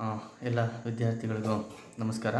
ಆ, ಎಲ್ಲ ವಿದ್ಯಾರ್ಥಿಗಳಿಗೂ ನಮಸ್ಕಾರ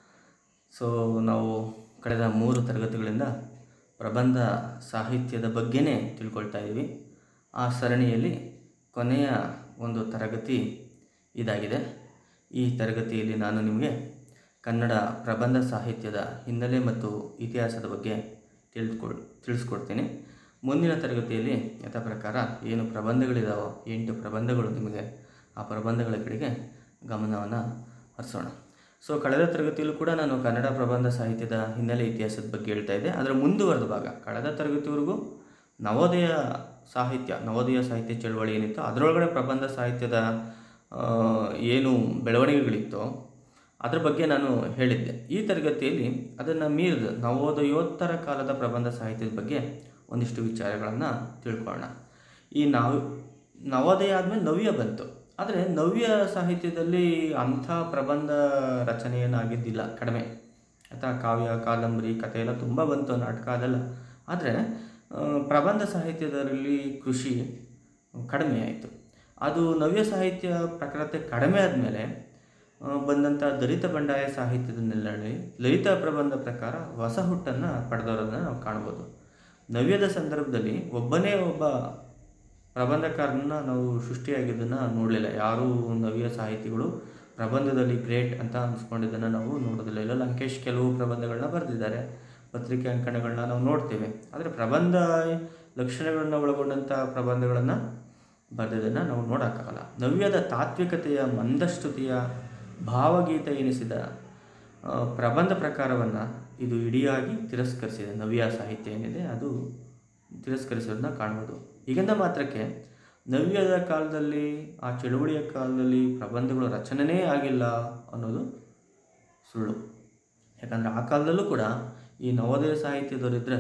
ಸೊ ನಾವು ಕಳೆದ ಮೂರು ತರಗತಿಗಳಿಂದ ಪ್ರಬಂಧ ಸಾಹಿತ್ಯದ ಬಗ್ಗೆನೇ ತಿಳ್ಕೊಳ್ತಾ ಇದ್ದೀವಿ ಆ ಸರಣಿಯಲ್ಲಿ ಕೊನೆಯ ಒಂದು ತರಗತಿ ಇದಾಗಿದೆ ಈ ತರಗತಿಯಲ್ಲಿ ನಾನು ನಿಮಗೆ ಕನ್ನಡ ಪ್ರಬಂಧ ಸಾಹಿತ್ಯದ ಹಿನ್ನೆಲೆ ಮತ್ತು ಇತಿಹಾಸದ ಬಗ್ಗೆ ತಿಳಿದುಕೊಳ್ ತಿಳಿಸ್ಕೊಡ್ತೀನಿ ಮುಂದಿನ ತರಗತಿಯಲ್ಲಿ ಯಥಾ ಪ್ರಕಾರ ಏನು ಪ್ರಬಂಧಗಳಿದಾವೋ ಎಂಟು ಪ್ರಬಂಧಗಳು ನಿಮಗೆ ಆ ಪ್ರಬಂಧಗಳ ಕಡೆಗೆ ಗಮನವನ್ನು ಹರಿಸೋಣ ಸೊ ಕಳೆದ ತರಗತಿಯಲ್ಲೂ ಕೂಡ ನಾನು ಕನ್ನಡ ಪ್ರಬಂಧ ಸಾಹಿತ್ಯದ ಹಿನ್ನೆಲೆ ಇತಿಹಾಸದ ಬಗ್ಗೆ ಹೇಳ್ತಾ ಇದ್ದೆ ಅದರ ಮುಂದುವರೆದ ಭಾಗ ಕಳೆದ ತರಗತಿವರೆಗೂ ನವೋದಯ ಸಾಹಿತ್ಯ ನವೋದಯ ಸಾಹಿತ್ಯ ಚಳವಳಿ ಏನಿತ್ತು ಅದರೊಳಗಡೆ ಪ್ರಬಂಧ ಸಾಹಿತ್ಯದ ಆ, ಏನು ಬೆಳವಣಿಗೆಗಳಿತ್ತೋ ಅದ್ರ ಬಗ್ಗೆ ನಾನು ಹೇಳಿದ್ದೆ ಈ ತರಗತಿಯಲ್ಲಿ ಅದನ್ನು ಮೀರಿದ ನವೋದಯೋತ್ತರ ಕಾಲದ ಪ್ರಬಂಧ ಸಾಹಿತ್ಯದ ಬಗ್ಗೆ ಒಂದಿಷ್ಟು ವಿಚಾರಗಳನ್ನು ತಿಳ್ಕೊಳ್ಳೋಣ ಈ ನವ ನವೋದಯ ಆದಮೇಲೆ ನವ್ಯ ಬಂತು ಆದರೆ ನವ್ಯ ಸಾಹಿತ್ಯದಲ್ಲಿ ಅಂಥ ಪ್ರಬಂಧ ರಚನೆ ಏನಾಗಿದ್ದಿಲ್ಲ ಕಡಿಮೆ ಆಯಿತಾ ಕಾವ್ಯ ಕಾದಂಬರಿ ಕಥೆ ಎಲ್ಲ ತುಂಬ ಬಂತು ನಾಟಕ ಅದೆಲ್ಲ ಆದರೆ ಆ, ಪ್ರಬಂಧ ಸಾಹಿತ್ಯದಲ್ಲಿ ಕೃಷಿ ಕಡಿಮೆ ಆಯಿತು ಅದು ನವ್ಯ ಸಾಹಿತ್ಯ ಪ್ರಖರತೆ ಕಡಿಮೆ ಆದಮೇಲೆ ಬಂದಂಥ ದಲಿತ ಬಂಡಾಯ ಸಾಹಿತ್ಯದ ನೆಲೆಯಲ್ಲಿ ಲಲಿತ ಪ್ರಬಂಧ ಪ್ರಕಾರ ಹೊಸ ಹುಟ್ಟನ್ನು ಪಡೆದವರನ್ನು ನಾವು ಕಾಣ್ಬೋದು ನವ್ಯದ ಸಂದರ್ಭದಲ್ಲಿ ಒಬ್ಬನೇ ಒಬ್ಬ ಪ್ರಬಂಧಕಾರನ ನಾವು ಸೃಷ್ಟಿಯಾಗಿದ್ದನ್ನು ನೋಡಲಿಲ್ಲ ಯಾರೂ ನವ್ಯ ಸಾಹಿತಿಗಳು ಪ್ರಬಂಧದಲ್ಲಿ ಗ್ರೇಟ್ ಅಂತ ಅನ್ಸ್ಕೊಂಡಿದ್ದನ್ನು ನಾವು ನೋಡೋದಿಲ್ಲ ಇಲ್ಲ ಲಂಕೇಶ್ ಕೆಲವು ಪ್ರಬಂಧಗಳನ್ನ ಬರೆದಿದ್ದಾರೆ ಪತ್ರಿಕೆ ಅಂಕಣಗಳನ್ನ ನಾವು ನೋಡ್ತೇವೆ ಆದರೆ ಪ್ರಬಂಧ ಲಕ್ಷಣಗಳನ್ನು ಒಳಗೊಂಡಂಥ ಪ್ರಬಂಧಗಳನ್ನು ಬರೆದಿದ್ದನ್ನು ನಾವು ನೋಡೋಕ್ಕಾಗಲ್ಲ ನವ್ಯದ ತಾತ್ವಿಕತೆಯ ಮಂದಶ್ರುತಿಯ ಭಾವಗೀತೆ ಎನಿಸಿದ ಆ, ಪ್ರಬಂಧ ಪ್ರಕಾರವನ್ನು ಇದು ಇಡಿಯಾಗಿ ತಿರಸ್ಕರಿಸಿದೆ ನವ್ಯ ಸಾಹಿತ್ಯ ಏನಿದೆ ಅದು ತಿರಸ್ಕರಿಸೋದನ್ನ ಕಾಣ್ಬೋದು ಈಗಿಂದ ಮಾತ್ರಕ್ಕೆ ನವ್ಯದ ಕಾಲದಲ್ಲಿ ಆ ಚಳುವಳಿಯ ಕಾಲದಲ್ಲಿ ಪ್ರಬಂಧಗಳು ರಚನೆನೇ ಆಗಿಲ್ಲ ಅನ್ನೋದು ಸುಳ್ಳು ಯಾಕಂದರೆ ಆ ಕಾಲದಲ್ಲೂ ಕೂಡ ಈ ನವೋದಯ ಸಾಹಿತ್ಯದವರಿದ್ದರೆ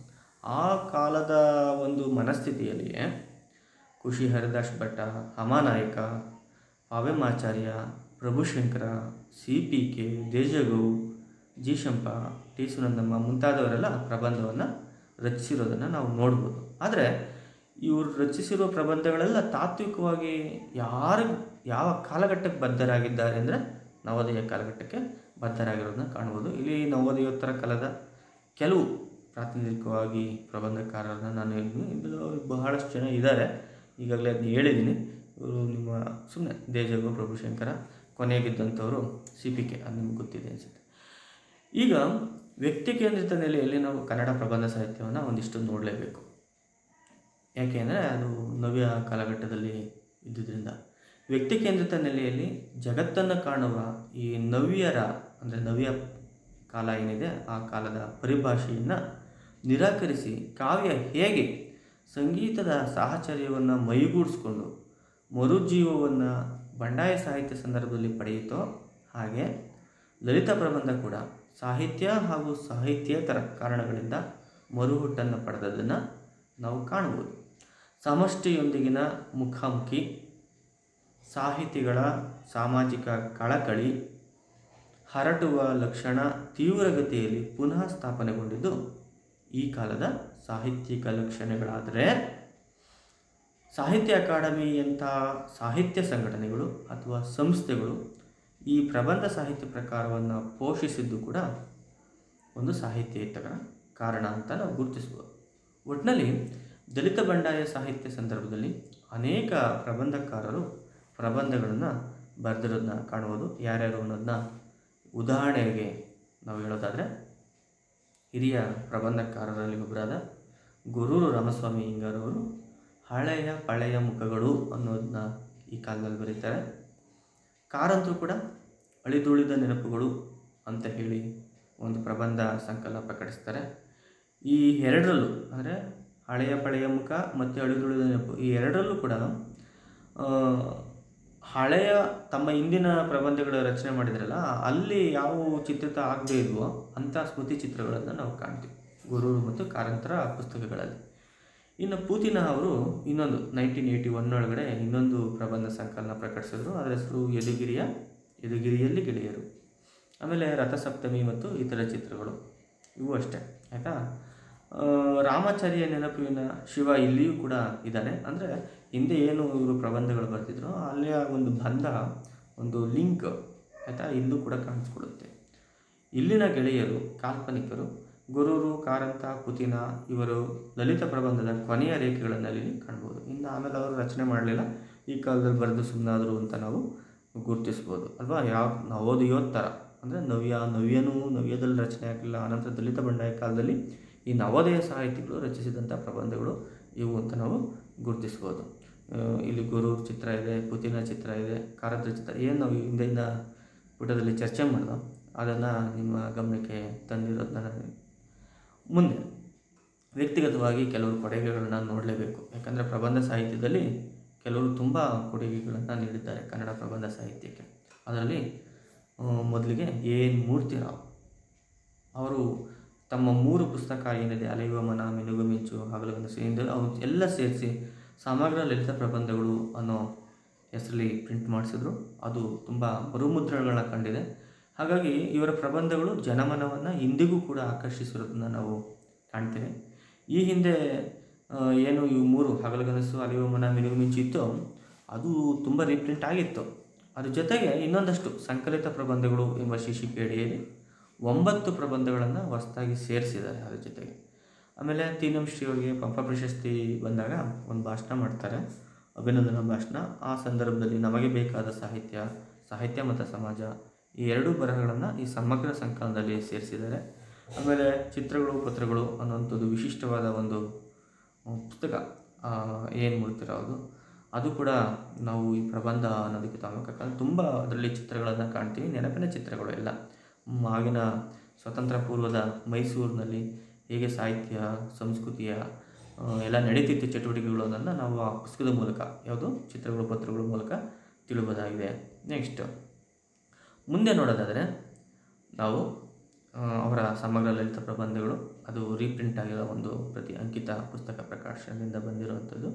ಆ ಕಾಲದ ಒಂದು ಮನಸ್ಥಿತಿಯಲ್ಲಿಯೇ ಖುಷಿ Haridas Bhatta Hamanayaka Pavemacharya Prabhushankara C P K Dejagou Ji Shampa T Sunandamma ಮುಂತಾದವರೆಲ್ಲ ಪ್ರಬಂಧವನ್ನು ರಚಿಸಿರೋದನ್ನು ನಾವು ನೋಡ್ಬೋದು ಆದರೆ ಇವರು ರಚಿಸಿರುವ ಪ್ರಬಂಧಗಳೆಲ್ಲ ತಾತ್ವಿಕವಾಗಿ ಯಾರು ಯಾವ ಕಾಲಘಟ್ಟಕ್ಕೆ ಬದ್ಧರಾಗಿದ್ದಾರೆ ಅಂದರೆ ನವೋದಯ ಕಾಲಘಟ್ಟಕ್ಕೆ ಬದ್ಧರಾಗಿರೋದನ್ನ ಕಾಣ್ಬೋದು ಇಲ್ಲಿ ನವೋದಯೋತ್ತರ ಕಾಲದ ಕೆಲವು ಪ್ರಾತಿನಿಧಿಕವಾಗಿ ಪ್ರಬಂಧಕಾರರನ್ನ ನಾನು ಹೇಳಿದ್ದೀನಿ ಇದರಲ್ಲಿ ಬಹಳಷ್ಟು ಜನ ಇದ್ದಾರೆ ಈಗಾಗಲೇ ಅದನ್ನ ಹೇಳಿದ್ದೀನಿ ಇವರು ನಿಮ್ಮ ಸುಮ್ಮನೆ ದೇಜಗು ಪ್ರಭುಶಂಕರ ಕೊನೆಗಿದ್ದಂಥವರು ಸಿ ಪಿ ಕೆ ಅದು ನಿಮ್ಗೆ ಗೊತ್ತಿದೆ ಅನಿಸುತ್ತೆ ಈಗ ವ್ಯಕ್ತಿ ಕೇಂದ್ರಿತ ನೆಲೆಯಲ್ಲಿ ನಾವು ಕನ್ನಡ ಪ್ರಬಂಧ ಸಾಹಿತ್ಯವನ್ನು ಒಂದಿಷ್ಟು ನೋಡಲೇಬೇಕು ಯಾಕೆಂದರೆ ಅದು ನವ್ಯ ಕಾಲಘಟ್ಟದಲ್ಲಿ ಇದ್ದುದರಿಂದ ವ್ಯಕ್ತಿ ಕೇಂದ್ರಿತ ನೆಲೆಯಲ್ಲಿ ಜಗತ್ತನ್ನು ಕಾಣುವ ಈ ನವ್ಯರ ಅಂದರೆ ನವ್ಯ ಕಾಲ ಏನಿದೆ ಆ ಕಾಲದ ಪರಿಭಾಷೆಯನ್ನು ನಿರಾಕರಿಸಿ ಕಾವ್ಯ ಹೇಗೆ ಸಂಗೀತದ ಸಾಹಚರ್ಯವನ್ನು ಮೈಗೂಡಿಸ್ಕೊಂಡು ಮರುಜೀವವನ್ನು ಬಂಡಾಯ ಸಾಹಿತ್ಯ ಸಂದರ್ಭದಲ್ಲಿ ಪಡೆಯಿತೋ ಹಾಗೆ ಲಲಿತ ಪ್ರಬಂಧ ಕೂಡ ಸಾಹಿತ್ಯ ಹಾಗೂ ಸಾಹಿತ್ಯೇತರ ಕಾರಣಗಳಿಂದ ಮರುಹುಟ್ಟನ್ನು ಪಡೆದದನ್ನು ನಾವು ಕಾಣಬಹುದು ಸಮಷ್ಟಿಯೊಂದಿಗಿನ ಮುಖಾಮುಖಿ ಸಾಹಿತಿಗಳ ಸಾಮಾಜಿಕ ಕಳಕಳಿ ಹರಟುವ ಲಕ್ಷಣ ತೀವ್ರಗತಿಯಲ್ಲಿ ಪುನಃ ಸ್ಥಾಪನೆಗೊಂಡಿದ್ದು ಈ ಕಾಲದ ಸಾಹಿತ್ಯಿಕ ಲಕ್ಷಣಗಳಾದರೆ ಸಾಹಿತ್ಯ ಅಕಾಡೆಮಿಯಂಥ ಸಾಹಿತ್ಯ ಸಂಘಟನೆಗಳು ಅಥವಾ ಸಂಸ್ಥೆಗಳು ಈ ಪ್ರಬಂಧ ಸಾಹಿತ್ಯ ಪ್ರಕಾರವನ್ನು ಪೋಷಿಸಿದ್ದು ಕೂಡ ಒಂದು ಸಾಹಿತ್ಯೇತರ ಕಾರಣ ಅಂತ ನಾವು ಗುರುತಿಸ್ಬೋದು ಒಟ್ಟಿನಲ್ಲಿ ದಲಿತ ಬಂಡಾಯ ಸಾಹಿತ್ಯ ಸಂದರ್ಭದಲ್ಲಿ ಅನೇಕ ಪ್ರಬಂಧಕಾರರು ಪ್ರಬಂಧಗಳನ್ನು ಬರೆದಿರೋದನ್ನ ಕಾಣ್ಬೋದು ಯಾರ್ಯಾರು ಅನ್ನೋದನ್ನ ಉದಾಹರಣೆಗೆ ನಾವು ಹೇಳೋದಾದರೆ ಹಿರಿಯ ಪ್ರಬಂಧಕಾರರಲ್ಲಿ ಒಬ್ಬರಾದ ಗುರೂರು ರಾಮಸ್ವಾಮಿ ಹಿಂಗಾರವರು ಹಳೆಯ ಪಳೆಯ ಮುಖಗಳು ಅನ್ನೋದನ್ನ ಈ ಕಾಲದಲ್ಲಿ ಬರೀತಾರೆ ಕಾರಂತರು ಕೂಡ ಅಳಿದುಳಿದ ನೆನಪುಗಳು ಅಂತ ಹೇಳಿ ಒಂದು ಪ್ರಬಂಧ ಸಂಕಲನ ಪ್ರಕಟಿಸ್ತಾರೆ ಈ ಎರಡರಲ್ಲೂ ಅಂದರೆ ಹಳೆಯ ಪಳೆಯ ಮುಖ ಮತ್ತು ಅಳಿದುಳಿದ ನೆನಪು ಈ ಎರಡರಲ್ಲೂ ಕೂಡ ಆ, ಹಳೆಯ ತಮ್ಮ ಇಂದಿನ ಪ್ರಬಂಧಗಳ ರಚನೆ ಮಾಡಿದ್ರಲ್ಲ ಅಲ್ಲಿ ಯಾವ ಚಿತ್ರಿತ ಆಗದೇ ಇದ್ವೋ ಅಂಥ ಸ್ಮೃತಿ ಚಿತ್ರಗಳನ್ನು ನಾವು ಕಾಣ್ತೀವಿ ಗುರೂರು ಮತ್ತು ಕಾರಂತರ ಪುಸ್ತಕಗಳಲ್ಲಿ ಇನ್ನು ಪೂತಿನ ಅವರು ಇನ್ನೊಂದು ನೈನ್ಟೀನ್ ಏಯ್ಟಿ ಒನ್ ಒಳಗಡೆ ಇನ್ನೊಂದು ಪ್ರಬಂಧ ಸಂಕಲನ ಪ್ರಕಟಿಸಿದ್ರು ಅದರ ಹೆಸರು ಯದುಗಿರಿಯ ಯದುಗಿರಿಯಲ್ಲಿ ಗೆಳೆಯರು ಆಮೇಲೆ ರಥಸಪ್ತಮಿ ಮತ್ತು ಇತರ ಚಿತ್ರಗಳು ಇವು ಅಷ್ಟೇ ಆಯಿತಾ ಆ, ರಾಮಾಚಾರ್ಯ ನೆನಪಿನ ಶಿವ ಇಲ್ಲಿಯೂ ಕೂಡ ಇದ್ದಾನೆ ಅಂದರೆ ಹಿಂದೆ ಏನು ಇವರು ಪ್ರಬಂಧಗಳು ಬರ್ತಿದ್ರು ಅಲ್ಲಿಯ ಒಂದು ಬಂಧ ಒಂದು ಲಿಂಕ್ ಆಯಿತಾ ಇಲ್ಲೂ ಕೂಡ ಕಾಣಿಸ್ಕೊಡುತ್ತೆ ಇಲ್ಲಿನ ಗೆಳೆಯರು ಕಾಲ್ಪನಿಕರು ಗುರೂರು ಕಾರಂತ ಪುತಿನ ಇವರು ಲಲಿತ ಪ್ರಬಂಧದ ಕೊನೆಯ ರೇಖೆಗಳನ್ನು ಇಲ್ಲಿ ಕಾಣ್ಬೋದು ಇನ್ನು ಆಮೇಲೆ ಅವರು ರಚನೆ ಮಾಡಲಿಲ್ಲ ಈ ಕಾಲದಲ್ಲಿ ಬರೆದು ಸುಮ್ಮನಾದರು ಅಂತ ನಾವು ಗುರುತಿಸ್ಬೋದು ಅಲ್ವಾ ಯಾವ ನವೋದಯೋತ್ ಥರ ಅಂದರೆ ನವ್ಯ ನವ್ಯನೂ ನವ್ಯದಲ್ಲಿ ರಚನೆ ಆಗಲಿಲ್ಲ ಆನಂತರ ದಲಿತ ಬಂಡಾಯ ಕಾಲದಲ್ಲಿ ಈ ನವೋದಯ ಸಾಹಿತಿಗಳು ರಚಿಸಿದಂಥ ಪ್ರಬಂಧಗಳು ಇವು ಅಂತ ನಾವು ಗುರುತಿಸ್ಬೋದು ಆ, ಇಲ್ಲಿ ಗುರು ಚಿತ್ರ ಇದೆ ಪುತಿನ ಚಿತ್ರ ಇದೆ ಕಾರಂತರ ಚಿತ್ರ ಏನು ನಾವು ಹಿಂದಿನ ಪುಟದಲ್ಲಿ ಚರ್ಚೆ ಮಾಡಿದೋ ಅದನ್ನು ನಿಮ್ಮ ಗಮನಕ್ಕೆ ತಂದಿರೋದನ್ನ ನಾನು ಮುಂದೆ ವ್ಯಕ್ತಿಗತವಾಗಿ ಕೆಲವರು ಕೊಡುಗೆಗಳನ್ನ ನೋಡಲೇಬೇಕು ಯಾಕಂದರೆ ಪ್ರಬಂಧ ಸಾಹಿತ್ಯದಲ್ಲಿ ಕೆಲವರು ತುಂಬ ಕೊಡುಗೆಗಳನ್ನು ನೀಡಿದ್ದಾರೆ ಕನ್ನಡ ಪ್ರಬಂಧ ಸಾಹಿತ್ಯಕ್ಕೆ ಅದರಲ್ಲಿ ಆ, ಮೊದಲಿಗೆ ಎನ್ ಮೂರ್ತಿರಾವ್ ಅವರು ತಮ್ಮ ಮೂರು ಪುಸ್ತಕ ಏನಿದೆ ಅಲೆಯುವ ಮನ ಮಿನುಗು ಮಿಂಚು ಹಗಲುಗನಸು ಎಂದು ಅವು ಎಲ್ಲ ಸೇರಿಸಿ ಸಮಗ್ರ ಲಲಿತ ಪ್ರಬಂಧಗಳು ಅನ್ನೋ ಹೆಸರಲ್ಲಿ ಪ್ರಿಂಟ್ ಮಾಡಿಸಿದ್ರು ಅದು ತುಂಬ ಮರುಮುದ್ರಣಗಳನ್ನ ಕಂಡಿದೆ ಹಾಗಾಗಿ ಇವರ ಪ್ರಬಂಧಗಳು ಜನಮನವನ್ನು ಇಂದಿಗೂ ಕೂಡ ಆಕರ್ಷಿಸಿರೋದನ್ನು ನಾವು ಕಾಣ್ತೇವೆ ಈ ಹಿಂದೆ ಆ, ಏನು ಇವು ಮೂರು ಹಗಲುಗನಸು ಅಲೆಯುವ ಮನ ಮಿನುಗು ಮಿಂಚು ಇತ್ತು ಅದು ತುಂಬ ರೀಪ್ರಿಂಟ್ ಆಗಿತ್ತು ಅದ್ರ ಜೊತೆಗೆ ಇನ್ನೊಂದಷ್ಟು ಸಂಕಲಿತ ಪ್ರಬಂಧಗಳು ಎಂಬ ಶೀರ್ಷಿಕೆ ಅಡಿಯಲ್ಲಿ ಒಂಬತ್ತು ಪ್ರಬಂಧಗಳನ್ನು ಹೊಸದಾಗಿ ಸೇರಿಸಿದ್ದಾರೆ ಅದ್ರ ಜೊತೆಗೆ ಆಮೇಲೆ ತೀನಂ ಶ್ರೀ ಅವರಿಗೆ ಪಂಪ ಪ್ರಶಸ್ತಿ ಬಂದಾಗ ಒಂದು ಭಾಷಣ ಮಾಡ್ತಾರೆ ಅಭಿನಂದನಾ ಭಾಷಣ ಆ ಸಂದರ್ಭದಲ್ಲಿ ನಮಗೆ ಬೇಕಾದ ಸಾಹಿತ್ಯ ಸಾಹಿತ್ಯ ಮತ್ತು ಸಮಾಜ ಈ ಎರಡೂ ಬರಹಗಳನ್ನು ಈ ಸಮಗ್ರ ಸಂಕಲನದಲ್ಲಿ ಸೇರಿಸಿದ್ದಾರೆ ಆಮೇಲೆ ಚಿತ್ರಗಳು ಪತ್ರಗಳು ಅನ್ನುವಂಥದ್ದು ವಿಶಿಷ್ಟವಾದ ಒಂದು ಆ, ಪುಸ್ತಕ ಏನು ಮೂರ್ತಿರೋದು ಅದು ಕೂಡ ನಾವು ಈ ಪ್ರಬಂಧ ಅನ್ನೋದಕ್ಕೆ ತಗೋಬೇಕು ಯಾಕಂದ್ರೆ ತುಂಬ ಅದರಲ್ಲಿ ಚಿತ್ರಗಳನ್ನು ಕಾಣ್ತೀವಿ ನೆನಪಿನ ಚಿತ್ರಗಳು ಎಲ್ಲ ಮ್, ಆಗಿನ ಸ್ವತಂತ್ರ ಪೂರ್ವದ ಮೈಸೂರಿನಲ್ಲಿ ಹೇಗೆ ಸಾಹಿತ್ಯ ಸಂಸ್ಕೃತಿಯ ಆ, ಎಲ್ಲ ನಡೀತಿತ್ತು ಚಟುವಟಿಕೆಗಳು ಅನ್ನೋದನ್ನು ನಾವು ಆ ಪುಸ್ತಕದ ಮೂಲಕ ಯಾವುದು ಚಿತ್ರಗಳು ಪತ್ರಗಳ ಮೂಲಕ ತಿಳಿಬೋದಾಗಿದೆ ನೆಕ್ಸ್ಟ್ ಮುಂದೆ ನೋಡೋದಾದರೆ ನಾವು ಆ, ಅವರ ಸಮಗ್ರ ಲಲಿತ ಪ್ರಬಂಧಗಳು ಅದು ರೀಪ್ರಿಂಟ್ ಆಗಿರೋ ಒಂದು ಪ್ರತಿ ಅಂಕಿತ ಪುಸ್ತಕ ಪ್ರಕಾಶನದಿಂದ ಬಂದಿರುವಂಥದ್ದು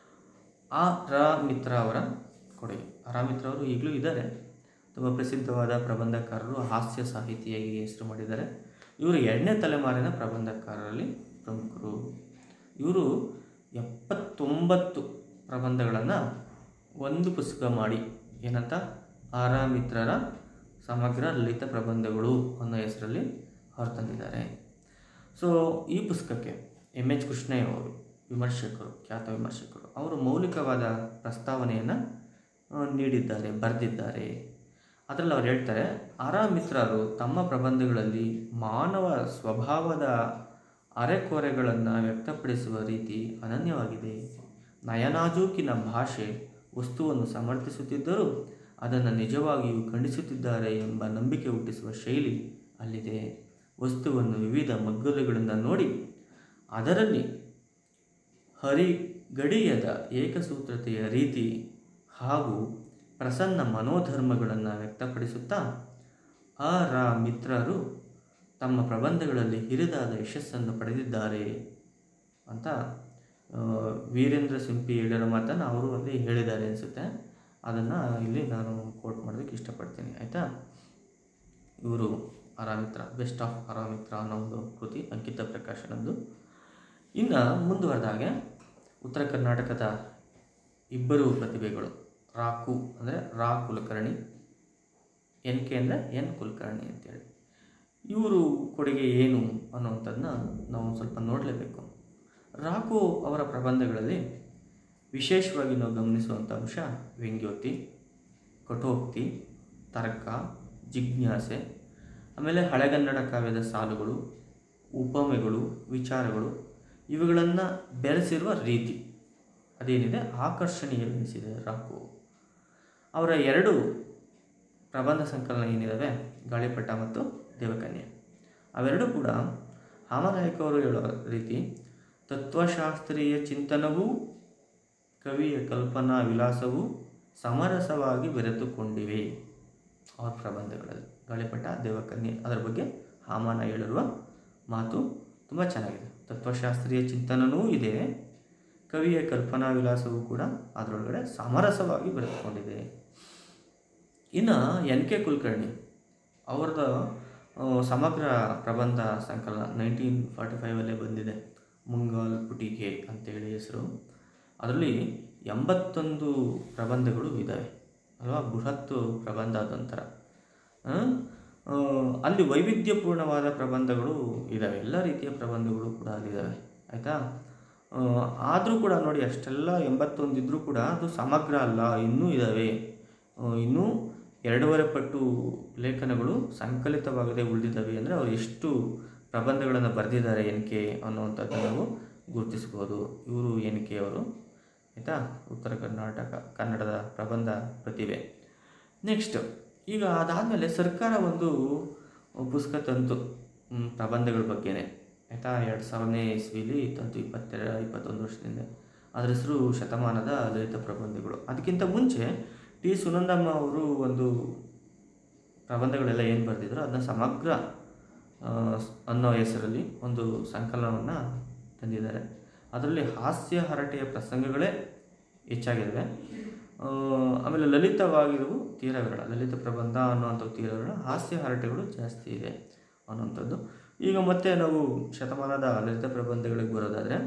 ಆ ರಾ ಮಿತ್ರ ಅವರ ಕೊಡುಗೆ ಆ ರಾ ಮಿತ್ರ ಅವರು ಈಗಲೂ ಇದ್ದಾರೆ ತುಂಬ ಪ್ರಸಿದ್ಧವಾದ ಪ್ರಬಂಧಕಾರರು ಹಾಸ್ಯ ಸಾಹಿತಿಯಾಗಿ ಹೆಸರು ಮಾಡಿದ್ದಾರೆ ಇವರು ಎರಡನೇ ತಲೆಮಾರಿನ ಪ್ರಬಂಧಕಾರರಲ್ಲಿ ಪ್ರಮುಖರು ಇವರು ಎಪ್ಪತ್ತೊಂಬತ್ತು ಪ್ರಬಂಧಗಳನ್ನು ಒಂದು ಪುಸ್ತಕ ಮಾಡಿ ಏನಂತ ಆರ ಮಿತ್ರರ ಸಮಗ್ರ ಲಲಿತ ಪ್ರಬಂಧಗಳು ಅನ್ನೋ ಹೆಸರಲ್ಲಿ ಹೊರತಂದಿದ್ದಾರೆ ಸೊ ಈ ಪುಸ್ತಕಕ್ಕೆ ಎಮ್ ಎಚ್ ಕೃಷ್ಣಯ್ಯ ಅವರು ವಿಮರ್ಶಕರು ಖ್ಯಾತ ವಿಮರ್ಶಕರು ಅವರು ಮೌಲಿಕವಾದ ಪ್ರಸ್ತಾವನೆಯನ್ನು ಆ, ನೀಡಿದ್ದಾರೆ ಬರೆದಿದ್ದಾರೆ ಅದರಲ್ಲಿ ಅವ್ರು ಹೇಳ್ತಾರೆ ಆರ ಮಿತ್ರರು ತಮ್ಮ ಪ್ರಬಂಧಗಳಲ್ಲಿ ಮಾನವ ಸ್ವಭಾವದ ಅರೆಕೊರೆಗಳನ್ನು ವ್ಯಕ್ತಪಡಿಸುವ ರೀತಿ ಅನನ್ಯವಾಗಿದೆ ನಯನಾಜೂಕಿನ ಭಾಷೆ ವಸ್ತುವನ್ನು ಸಮರ್ಥಿಸುತ್ತಿದ್ದರೂ ಅದನ್ನು ನಿಜವಾಗಿಯೂ ಖಂಡಿಸುತ್ತಿದ್ದಾರೆ ಎಂಬ ನಂಬಿಕೆ ಹುಟ್ಟಿಸುವ ಶೈಲಿ ಅಲ್ಲಿದೆ ವಸ್ತುವನ್ನು ವಿವಿಧ ಮಗ್ಗಲುಗಳಿಂದ ನೋಡಿ ಅದರಲ್ಲಿ ಹರಿಗಡಿಯದ ಏಕಸೂತ್ರತೆಯ ರೀತಿ ಹಾಗೂ ಪ್ರಸನ್ನ ಮನೋಧರ್ಮಗಳನ್ನು ವ್ಯಕ್ತಪಡಿಸುತ್ತಾ ಆ ರಾ ಮಿತ್ರರು ತಮ್ಮ ಪ್ರಬಂಧಗಳಲ್ಲಿ ಹಿರಿದಾದ ಯಶಸ್ಸನ್ನು ಪಡೆದಿದ್ದಾರೆ ಅಂತ ಆ, ವೀರೇಂದ್ರ ಸಿಂಪಿ ಹೇಳಿರೋ ಮಾತನ್ನು ಅವರು ಅಲ್ಲಿ ಹೇಳಿದ್ದಾರೆ ಅನಿಸುತ್ತೆ ಅದನ್ನು ಇಲ್ಲಿ ನಾನು ಕೋಟ್ ಮಾಡೋದಕ್ಕೆ ಇಷ್ಟಪಡ್ತೀನಿ ಆಯಿತಾ ಇವರು ಆರಾಮಿತ್ರ ಬೆಸ್ಟ್ ಆಫ್ ಆರಾಮಿತ್ರ ಅನ್ನೋ ಒಂದು ಕೃತಿ ಅಂಕಿತ ಪ್ರಕಾಶನದ್ದು ಇನ್ನು ಮುಂದುವರೆದ ಹಾಗೆ ಉತ್ತರ ಕರ್ನಾಟಕದ ಇಬ್ಬರು ಪ್ರತಿಭೆಗಳು ರಾಕು ಅಂದರೆ ರಾ ಕುಲಕರ್ಣಿ ಎನ್ ಕೆ ಅಂದರೆ ಎನ್ ಕುಲಕರ್ಣಿ ಅಂತೇಳಿ ಇವರು ಕೊಡುಗೆ ಏನು ಅನ್ನುವಂಥದ್ದನ್ನ ನಾವು ಸ್ವಲ್ಪ ನೋಡಲೇಬೇಕು ರಾಕು ಅವರ ಪ್ರಬಂಧಗಳಲ್ಲಿ ವಿಶೇಷವಾಗಿ ನಾವು ಗಮನಿಸುವಂಥ ಅಂಶ ವ್ಯಂಗ್ಯೋಕ್ತಿ ಕಠೋಕ್ತಿ ತರ್ಕ ಜಿಜ್ಞಾಸೆ ಆಮೇಲೆ ಹಳೆಗನ್ನಡ ಕಾವ್ಯದ ಸಾಲುಗಳು ಉಪಮೆಗಳು ವಿಚಾರಗಳು ಇವುಗಳನ್ನು ಬೆಳೆಸಿರುವ ರೀತಿ ಅದೇನಿದೆ ಆಕರ್ಷಣೀಯವೆನಿಸಿದೆ ರಾಕು ಅವರ ಎರಡು ಪ್ರಬಂಧ ಸಂಕಲನ ಏನಿದ್ದಾವೆ ಗಾಳಿಪಟ ಮತ್ತು ದೇವಕನ್ಯೆ ಅವೆರಡೂ ಕೂಡ ಹಾಮನಾಯಕ ಅವರು ಹೇಳೋ ರೀತಿ ತತ್ವಶಾಸ್ತ್ರೀಯ ಚಿಂತನವೂ ಕವಿಯ ಕಲ್ಪನಾ ವಿಲಾಸವೂ ಸಮರಸವಾಗಿ ಬೆರೆತುಕೊಂಡಿವೆ ಅವ್ರ ಪ್ರಬಂಧಗಳಲ್ಲಿ ಗಾಳಿಪಟ ದೇವಕನ್ಯೆ ಅದರ ಬಗ್ಗೆ ಹಾಮಾನ ಹೇಳಿರುವ ಮಾತು ತುಂಬ ಚೆನ್ನಾಗಿದೆ ತತ್ವಶಾಸ್ತ್ರೀಯ ಚಿಂತನವೂ ಇದೆ ಕವಿಯ ಕಲ್ಪನಾ ವಿಲಾಸವೂ ಕೂಡ ಅದರೊಳಗಡೆ ಸಮರಸವಾಗಿ ಬೆರೆತುಕೊಂಡಿದೆ ಇನ್ನು ಎನ್ ಕೆ ಕುಲಕರ್ಣಿ ಅವ್ರದ್ದು ಆ, ಸಮಗ್ರ ಪ್ರಬಂಧ ಸಂಕಲನ ನೈನ್ಟೀನ್ ಫಾರ್ಟಿ ಫೈವಲ್ಲೇ ಬಂದಿದೆ ಮುಂಗಾಲ್ ಪುಟಿಗೆ ಅಂತೇಳಿ ಹೆಸರು ಅದರಲ್ಲಿ ಎಂಬತ್ತೊಂದು ಪ್ರಬಂಧಗಳು ಇದ್ದಾವೆ ಅಲ್ವಾ ಬೃಹತ್ ಪ್ರಬಂಧ ಅದೊಂಥರ ಆ, ಆ, ಅಲ್ಲಿ ವೈವಿಧ್ಯಪೂರ್ಣವಾದ ಪ್ರಬಂಧಗಳು ಇದ್ದಾವೆ ಎಲ್ಲ ರೀತಿಯ ಪ್ರಬಂಧಗಳು ಕೂಡ ಅಲ್ಲಿದ್ದಾವೆ ಆಯಿತಾ ಆದರೂ ಕೂಡ ನೋಡಿ ಅಷ್ಟೆಲ್ಲ ಎಂಬತ್ತೊಂದು ಇದ್ದರೂ ಕೂಡ ಅದು ಸಮಗ್ರ ಅಲ್ಲ ಇನ್ನೂ ಇದ್ದಾವೆ ಆ, ಇನ್ನೂ ಎರಡೂವರೆ ಪಟ್ಟು ಲೇಖನಗಳು ಸಂಕಲಿತವಾಗದೆ ಉಳಿದಿದ್ದಾವೆ ಅಂದರೆ ಅವರು ಎಷ್ಟು ಪ್ರಬಂಧಗಳನ್ನು ಬರೆದಿದ್ದಾರೆ ಎನ್ ಕೆ ಅನ್ನುವಂಥದ್ದು ನಾವು ಗುರುತಿಸ್ಬೋದು ಇವರು ಎನ್ ಕೆ ಅವರು ಆಯಿತಾ ಉತ್ತರ ಕರ್ನಾಟಕ ಕನ್ನಡದ ಪ್ರಬಂಧ ಪ್ರತಿಭೆ ನೆಕ್ಸ್ಟ್ ಈಗ ಅದಾದಮೇಲೆ ಸರ್ಕಾರ ಒಂದು ಪುಸ್ತಕ ತಂತು ಹ್ಮ್, ಪ್ರಬಂಧಗಳ ಬಗ್ಗೆನೇ ಆಯಿತಾ ಎರಡು ಸಾವಿರನೇ ಇಸ್ವಿಲಿ ತಂತು ಇಪ್ಪತ್ತೆರಡು ಇಪ್ಪತ್ತೊಂದು ವರ್ಷದಿಂದ ಅದರ ಹೆಸರು ಶತಮಾನದ ಲಲಿತ ಪ್ರಬಂಧಗಳು ಅದಕ್ಕಿಂತ ಮುಂಚೆ ಟಿ ಸುನಂದಮ್ಮ ಅವರು ಒಂದು ಪ್ರಬಂಧಗಳೆಲ್ಲ ಏನು ಬರೆದಿದ್ರು ಅದನ್ನ ಸಮಗ್ರ ಆ, ಅನ್ನೋ ಹೆಸರಲ್ಲಿ ಒಂದು ಸಂಕಲನವನ್ನು ತಂದಿದ್ದಾರೆ ಅದರಲ್ಲಿ ಹಾಸ್ಯ ಹರಟೆಯ ಪ್ರಸಂಗಗಳೇ ಹೆಚ್ಚಾಗಿದ್ದಾವೆ ಆ, ಆಮೇಲೆ ಲಲಿತವಾಗಿರುವು ತೀರ ವಿರಳ ಲಲಿತ ಪ್ರಬಂಧ ಅನ್ನುವಂಥ ತೀರ ವಿರಳ ಹಾಸ್ಯ ಹರಟೆಗಳು ಜಾಸ್ತಿ ಇದೆ ಅನ್ನುವಂಥದ್ದು ಈಗ ಮತ್ತೆ ನಾವು ಶತಮಾನದ ಲಲಿತ ಪ್ರಬಂಧಗಳಿಗೆ ಬರೋದಾದರೆ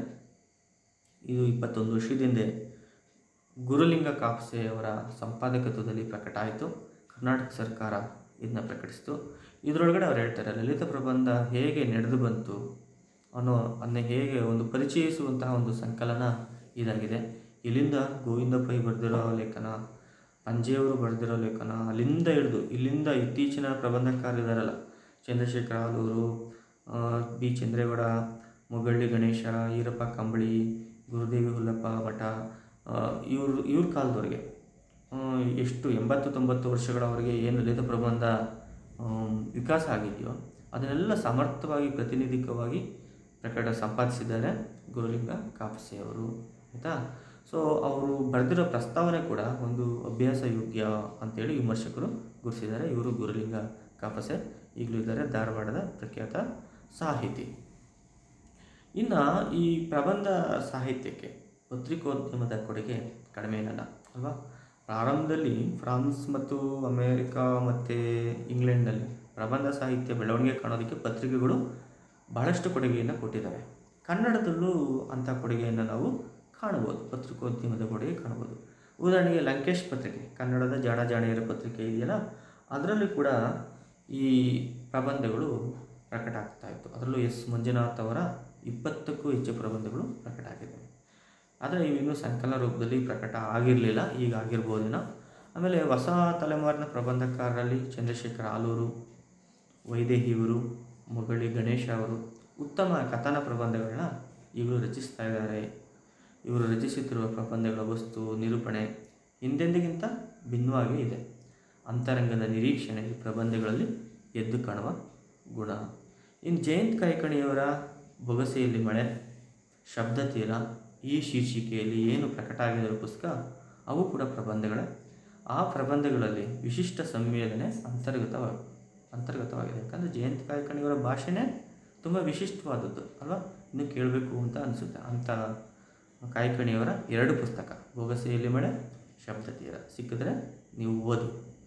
ಇದು ಇಪ್ಪತ್ತೊಂದು ವರ್ಷದಿಂದ ಗುರುಲಿಂಗ ಕಾಪ್ಸೆ ಅವರ ಸಂಪಾದಕತ್ವದಲ್ಲಿ ಪ್ರಕಟ ಆಯಿತು ಕರ್ನಾಟಕ ಸರ್ಕಾರ ಇದನ್ನ ಪ್ರಕಟಿಸಿತು ಇದರೊಳಗಡೆ ಅವ್ರು ಹೇಳ್ತಾರೆ ಲಲಿತ ಪ್ರಬಂಧ ಹೇಗೆ ನಡೆದು ಬಂತು ಅನ್ನೋ ಅದನ್ನ ಹೇಗೆ ಒಂದು ಪರಿಚಯಿಸುವಂತಹ ಒಂದು ಸಂಕಲನ ಇದಾಗಿದೆ ಇಲ್ಲಿಂದ ಗೋವಿಂದ ಪೈ ಬರೆದಿರೋ ಲೇಖನ ಪಂಜೆಯವರು ಬರೆದಿರೋ ಲೇಖನ ಅಲ್ಲಿಂದ ಹಿಡಿದು ಇಲ್ಲಿಂದ ಇತ್ತೀಚಿನ ಪ್ರಬಂಧಕಾರರಿದಾರಲ್ಲ ಚಂದ್ರಶೇಖರ ಆಲೂರು ಆ, ಬಿ ಚಂದ್ರೇಗೌಡ ಮೊಗಳ್ಳಿ ಗಣೇಶ ಈರಪ್ಪ ಕಂಬಳಿ ಗುರುದೇವಿ ಹುಲ್ಲಪ್ಪ ಮಠ ಇವ್ರ ಇವ್ರ ಕಾಲದವರೆಗೆ ಆ, ಎಷ್ಟು ಎಂಬತ್ತು ತೊಂಬತ್ತು ವರ್ಷಗಳವರೆಗೆ ಏನು ಲಲಿತ ಪ್ರಬಂಧ ಆಮ್, ವಿಕಾಸ ಆಗಿದೆಯೋ ಅದನ್ನೆಲ್ಲ ಸಮರ್ಥವಾಗಿ ಪ್ರತಿನಿಧಿಕವಾಗಿ ಪ್ರಕಟ ಸಂಪಾದಿಸಿದ್ದಾರೆ ಗುರುಲಿಂಗ ಕಾಪಸೆ ಅವರು ಆಯಿತಾ ಸೊ ಅವರು ಬರೆದಿರೋ ಪ್ರಸ್ತಾವನೆ ಕೂಡ ಒಂದು ಅಭ್ಯಾಸ ಯೋಗ್ಯ ಅಂತೇಳಿ ವಿಮರ್ಶಕರು ಗುರುತಿಸಿದ್ದಾರೆ ಇವರು ಗುರುಲಿಂಗ ಕಾಪಸೆ ಈಗಲೂ ಇದ್ದಾರೆ ಧಾರವಾಡದ ಪ್ರಖ್ಯಾತ ಸಾಹಿತಿ ಇನ್ನು ಈ ಪ್ರಬಂಧ ಸಾಹಿತ್ಯಕ್ಕೆ ಪತ್ರಿಕೋದ್ಯಮದ ಕೊಡುಗೆ ಕಡಿಮೆ ಏನಲ್ಲ ಅಲ್ವಾ ಪ್ರಾರಂಭದಲ್ಲಿ ಫ್ರಾನ್ಸ್ ಮತ್ತು ಅಮೇರಿಕಾ ಮತ್ತು ಇಂಗ್ಲೆಂಡ್ನಲ್ಲಿ ಪ್ರಬಂಧ ಸಾಹಿತ್ಯ ಬೆಳವಣಿಗೆ ಕಾಣೋದಕ್ಕೆ ಪತ್ರಿಕೆಗಳು ಬಹಳಷ್ಟು ಕೊಡುಗೆಯನ್ನು ಕೊಟ್ಟಿದ್ದಾವೆ ಕನ್ನಡದಲ್ಲೂ ಅಂಥ ಕೊಡುಗೆಯನ್ನು ನಾವು ಕಾಣಬಹುದು ಪತ್ರಿಕೋದ್ಯಮದ ಕೊಡುಗೆ ಕಾಣಬಹುದು ಉದಾಹರಣೆಗೆ ಲಂಕೇಶ್ ಪತ್ರಿಕೆ ಕನ್ನಡದ ಜಾಣ ಜಾಣಿಯರ ಪತ್ರಿಕೆ ಇದೆಯಲ್ಲ ಅದರಲ್ಲಿ ಕೂಡ ಈ ಪ್ರಬಂಧಗಳು ಪ್ರಕಟ ಆಗ್ತಾ ಇತ್ತು ಅದರಲ್ಲೂ ಎಸ್ ಮಂಜುನಾಥ್ ಅವರ ಇಪ್ಪತ್ತಕ್ಕೂ ಹೆಚ್ಚು ಪ್ರಬಂಧಗಳು ಪ್ರಕಟ ಆಗಿವೆ ಆದರೆ ಇವು ಇನ್ನೂ ಸಂಕಲನ ರೂಪದಲ್ಲಿ ಪ್ರಕಟ ಆಗಿರಲಿಲ್ಲ ಈಗ ಆಗಿರ್ಬೋದೇನೋ ಆಮೇಲೆ ಹೊಸ ತಲೆಮಾರಿನ ಪ್ರಬಂಧಕಾರರಲ್ಲಿ ಚಂದ್ರಶೇಖರ ಆಲೂರು ವೈದೇಹಿಯವರು ಮೊಗಳಿ ಗಣೇಶ ಅವರು ಉತ್ತಮ ಕಥನ ಪ್ರಬಂಧಗಳನ್ನ ಈಗಲೂ ರಚಿಸ್ತಾ ಇದ್ದಾರೆ ಇವರು ರಚಿಸುತ್ತಿರುವ ಪ್ರಬಂಧಗಳ ವಸ್ತು ನಿರೂಪಣೆ ಹಿಂದೆಂದಿಗಿಂತ ಭಿನ್ನವಾಗಿ ಇದೆ ಅಂತರಂಗದ ನಿರೀಕ್ಷಣೆ ಈ ಪ್ರಬಂಧಗಳಲ್ಲಿ ಎದ್ದು ಕಾಣುವ ಗುಣ ಇನ್ನು ಜಯಂತ್ ಕಾಯ್ಕಣಿಯವರ ಬೊಗಸೆಯಲ್ಲಿ ಮಳೆ ಶಬ್ದತೀರ ಈ ಶೀರ್ಷಿಕೆಯಲ್ಲಿ ಏನು ಪ್ರಕಟ ಆಗಿರೋ ಪುಸ್ತಕ ಅವು ಕೂಡ ಪ್ರಬಂಧಗಳೇ ಆ ಪ್ರಬಂಧಗಳಲ್ಲಿ ವಿಶಿಷ್ಟ ಸಂವೇದನೆ ಅಂತರ್ಗತವ ಅಂತರ್ಗತವಾಗಿದೆ ಯಾಕಂದರೆ ಜಯಂತ್ ಕಾಯ್ಕಣಿಯವರ ಭಾಷೆನೇ ತುಂಬ ವಿಶಿಷ್ಟವಾದದ್ದು ಅಲ್ವಾ ಇನ್ನು ಕೇಳಬೇಕು ಅಂತ ಅನಿಸುತ್ತೆ ಅಂಥ ಕಾಯ್ಕಣಿಯವರ ಎರಡು ಪುಸ್ತಕ ಬೊಗಸೆಯಲ್ಲಿ ಮಳೆ ಶಬ್ದತೀರ ಸಿಕ್ಕಿದ್ರೆ ನೀವು ಓದಿ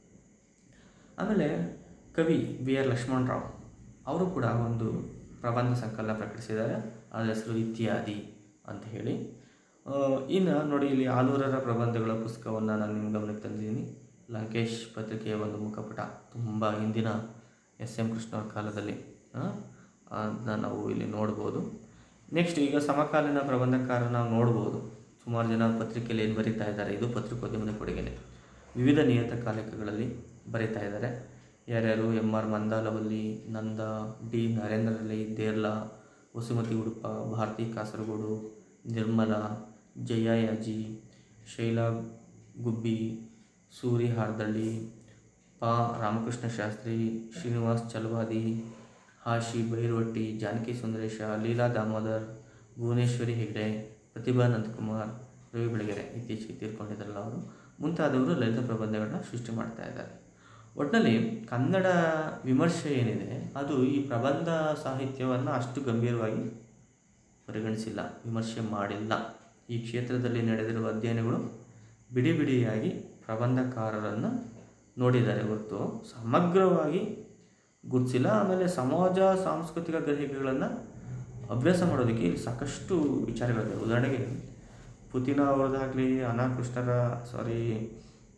ಆಮೇಲೆ ಕವಿ ಬಿ ಆರ್ ಲಕ್ಷ್ಮಣರಾವ್ ಅವರು ಕೂಡ ಒಂದು ಪ್ರಬಂಧ ಸಂಕಲನ ಪ್ರಕಟಿಸಿದ್ದಾರೆ ಅದರ ಹೆಸರು ಇತ್ಯಾದಿ ಅಂತ ಹೇಳಿ ಆ, ಇನ್ನು ನೋಡಿ ಇಲ್ಲಿ ಆಲೂರರ ಪ್ರಬಂಧಗಳ ಪುಸ್ತಕವನ್ನು ನಾನು ನಿಮ್ಮ ಗಮನಕ್ಕೆ ತಂದಿದ್ದೀನಿ ಲಂಕೇಶ್ ಪತ್ರಿಕೆಯ ಒಂದು ಮುಖಪುಟ ತುಂಬ ಹಿಂದಿನ ಎಸ್ ಎಂ ಕೃಷ್ಣವ್ರ ಕಾಲದಲ್ಲಿ ಅದನ್ನ ನಾವು ಇಲ್ಲಿ ನೋಡ್ಬೋದು ನೆಕ್ಸ್ಟ್ ಈಗ ಸಮಕಾಲೀನ ಪ್ರಬಂಧಕಾರ ನಾವು ನೋಡ್ಬೋದು ಸುಮಾರು ಜನ ಪತ್ರಿಕೆಯಲ್ಲಿ ಏನು ಬರೀತಾ ಇದ್ದಾರೆ ಇದು ಪತ್ರಿಕೋದ್ಯಮದ ಕೊಡುಗೆನೆ ವಿವಿಧ ನಿಯತಕಾಲಿಕಗಳಲ್ಲಿ ಬರೀತಾ ಇದ್ದಾರೆ ಯಾರ್ಯಾರು M R Mandalavalli Nanda D ನರೇಂದ್ರಲಿ ದೇರ್ಲಾ ವಸುಮತಿ ಉಡುಪ ಭಾರತಿ ಕಾಸರಗೋಡು ನಿರ್ಮಲಾ ಜಯ ಯಾಜಿ ಶೈಲಾ ಗುಬ್ಬಿ ಸೂರಿ ಹಾರ್ದಳ್ಳಿ ಪ ರಾಮಕೃಷ್ಣ ಶಾಸ್ತ್ರಿ ಶ್ರೀನಿವಾಸ್ ಚಲವಾದಿ ಹಾಶಿ ಬೈರವಟ್ಟಿ ಜಾನಕಿ ಸುಂದರೇಶ ಲೀಲಾ ದಾಮೋದರ್ ಭುವನೇಶ್ವರಿ ಹೆಗ್ಡೆ ಪ್ರತಿಭಾ ನಂದಕುಮಾರ್ ರವಿ ಬೆಳಗೆರೆ ಇತ್ತೀಚೆಗೆ ತೀರ್ಕೊಂಡಿದ್ದಾರಲ್ಲ ಅವರು ಮುಂತಾದವರು ಲಲಿತ ಪ್ರಬಂಧಗಳನ್ನ ಸೃಷ್ಟಿ ಮಾಡ್ತಾ ಇದ್ದಾರೆ ಒಟ್ಟಿನಲ್ಲಿ ಕನ್ನಡ ವಿಮರ್ಶೆ ಏನಿದೆ ಅದು ಈ ಪ್ರಬಂಧ ಸಾಹಿತ್ಯವನ್ನು ಅಷ್ಟು ಗಂಭೀರವಾಗಿ ಪರಿಗಣಿಸಿಲ್ಲ ವಿಮರ್ಶೆ ಮಾಡಿಲ್ಲ ಈ ಕ್ಷೇತ್ರದಲ್ಲಿ ನಡೆದಿರುವ ಅಧ್ಯಯನಗಳು ಬಿಡಿ ಬಿಡಿಯಾಗಿ ಪ್ರಬಂಧಕಾರರನ್ನು ನೋಡಿದ್ದಾರೆ ಹೊರತು ಸಮಗ್ರವಾಗಿ ಗುರುತಿಸಿಲ್ಲ ಆಮೇಲೆ ಸಮಾಜ ಸಾಂಸ್ಕೃತಿಕ ಗ್ರಹಿಕೆಗಳನ್ನು ಅಭ್ಯಾಸ ಮಾಡೋದಕ್ಕೆ ಇಲ್ಲಿ ಸಾಕಷ್ಟು ವಿಚಾರಗಳಿದೆ ಉದಾಹರಣೆಗೆ ಪುತಿನ ಅವರದಾಗಲಿ ಅನಾಕೃಷ್ಣರ ಸಾರಿ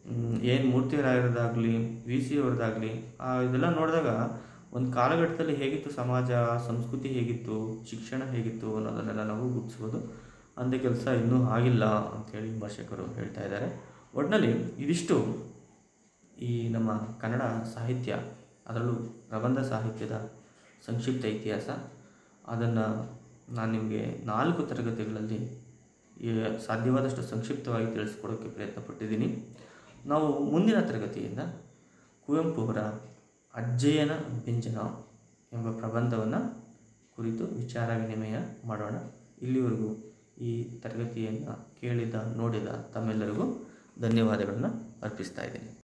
ಏನು ಮೂರ್ತಿರಾಯರದಾಗಲಿ ವಿ ಸಿ ಅವ್ರದ್ದಾಗಲಿ ಇದೆಲ್ಲ ನೋಡಿದಾಗ ಒಂದು ಕಾಲಘಟ್ಟದಲ್ಲಿ ಹೇಗಿತ್ತು ಸಮಾಜ ಸಂಸ್ಕೃತಿ ಹೇಗಿತ್ತು ಶಿಕ್ಷಣ ಹೇಗಿತ್ತು ಅನ್ನೋದನ್ನೆಲ್ಲ ನಾವು ಗುರುತಿಸ್ಬೋದು ಅಂದೇ ಕೆಲಸ ಇನ್ನೂ ಆಗಿಲ್ಲ ಅಂಥೇಳಿ ಭಾಷಿಕರು ಹೇಳ್ತಾ ಇದ್ದಾರೆ ಒಟ್ಟಿನಲ್ಲಿ ಇದಿಷ್ಟು ಈ ನಮ್ಮ ಕನ್ನಡ ಸಾಹಿತ್ಯ ಅದರಲ್ಲೂ ಪ್ರಬಂಧ ಸಾಹಿತ್ಯದ ಸಂಕ್ಷಿಪ್ತ ಇತಿಹಾಸ ಅದನ್ನು ನಾನು ನಿಮಗೆ ನಾಲ್ಕು ತರಗತಿಗಳಲ್ಲಿ ಈ ಸಾಧ್ಯವಾದಷ್ಟು ಸಂಕ್ಷಿಪ್ತವಾಗಿ ತಿಳಿಸ್ಕೊಡೋಕ್ಕೆ ಪ್ರಯತ್ನ ಪಟ್ಟಿದ್ದೀನಿ ನಾವು ಮುಂದಿನ ತರಗತಿಯಿಂದ ಕುವೆಂಪು ಅವರ ಅಜ್ಜಯ್ಯನ ವ್ಯಂಜನ ಎಂಬ ಪ್ರಬಂಧವನ್ನು ಕುರಿತು ವಿಚಾರ ವಿನಿಮಯ ಮಾಡೋಣ ಇಲ್ಲಿವರೆಗೂ ಈ ತರಗತಿಯನ್ನು ಕೇಳಿದ ನೋಡಿದ ತಮ್ಮೆಲ್ಲರಿಗೂ ಧನ್ಯವಾದಗಳನ್ನು ಅರ್ಪಿಸ್ತಾ ಇದ್ದೀನಿ